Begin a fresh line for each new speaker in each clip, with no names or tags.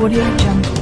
Audio Jungle.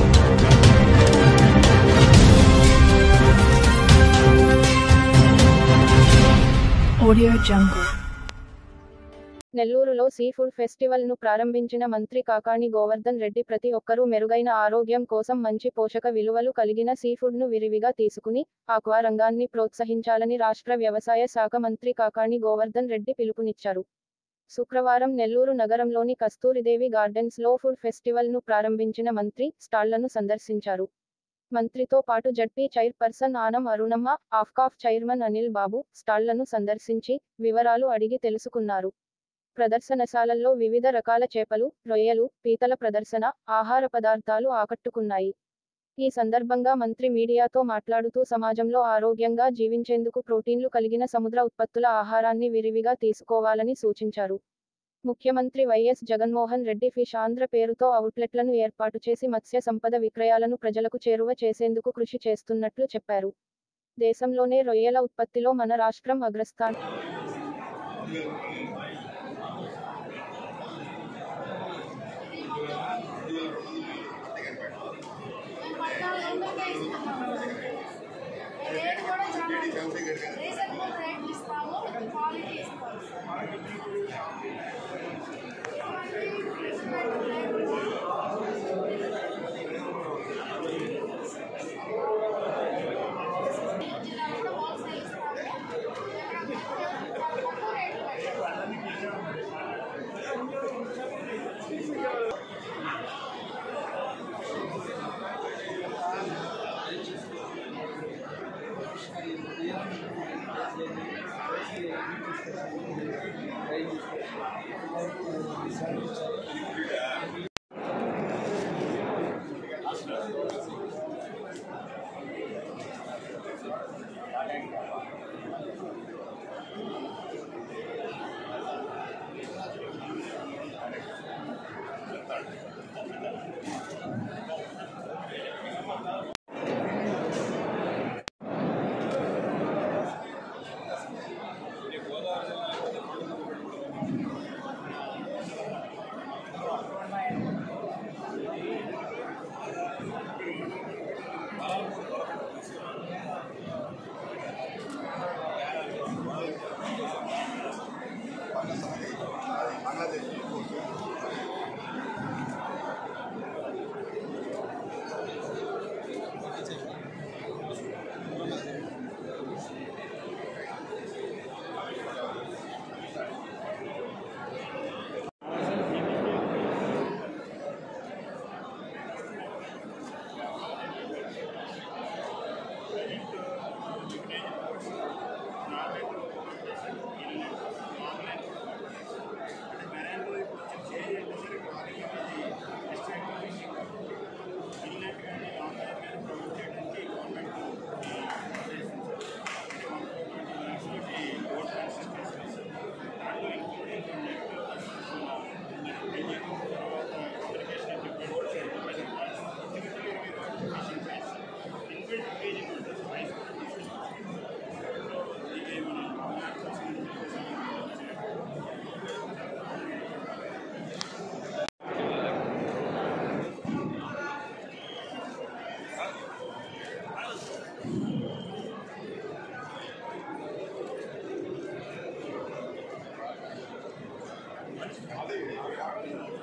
Audio Jungle.
నెల్లూరులో sea food festival ను ప్రారంభించిన మంత్రి కాకాణి గోవర్ధన్ రెడ్డి ప్రతి ఒక్కరూ మెరుగైన ఆరోగ్యం కోసం మంచి పోషక విలువలు కలిగిన సీ ఫుడ్ ను విరివిగా తీసుకుని ఆక్వా రంగాన్ని ప్రోత్సహించాలని రాష్ట్ర వ్యవసాయ శాఖ మంత్రి కాకాణి గోవర్ధన్ రెడ్డి పిలుపునిచ్చారు శుక్రవారం నెల్లూరు నగరంలోని కస్తూరిదేవి గార్డెన్స్ లో ఫుడ్ ఫెస్టివల్ ను ప్రారంభించిన మంత్రి స్టాళ్లను సందర్శించారు మంత్రితో పాటు ZP chairperson Anam Arunamma Apcof chairman Anil Babu స్టాళ్లను సందర్శించి వివరాలు అడిగి తెలుసుకున్నారు ప్రదర్శనశాలల్లో వివిధ రకాల చేపలు రొయ్యలు పీతల ప్రదర్శన ఆహార పదార్థాలు ఆకట్టుకున్నాయి ఈ సందర్భంగా మంత్రి మీడియాతో మాట్లాడుతూ సమాజంలో ఆరోగ్యంగా జీవించేందుకు ప్రోటీన్లు కలిగిన సముద్ర ఉత్పత్తుల ఆహారాన్ని విరివిగా తీసుకోవాలని సూచించారు ముఖ్యమంత్రి వైఎస్ జగన్మోహన్ రెడ్డి ఫిష్ ఆంధ్ర పేరుతో అవుట్లెట్లను ఏర్పాటు చేసి మత్స్య సంపద విక్రయాలను ప్రజలకు చేరువ చేసేందుకు కృషి చేస్తున్నట్లు చెప్పారు దేశంలోనే రొయ్యల ఉత్పత్తిలో మన రాష్ట్రం అగ్రస్థానం
రేట్ కూడా చాలా రీజనబుల్ రేట్ ఇస్తాము క్వాలిటీ ఇస్తాము జిల్లాలో హోల్సేల్ ఇస్తాము తక్కువ రేట్
అదే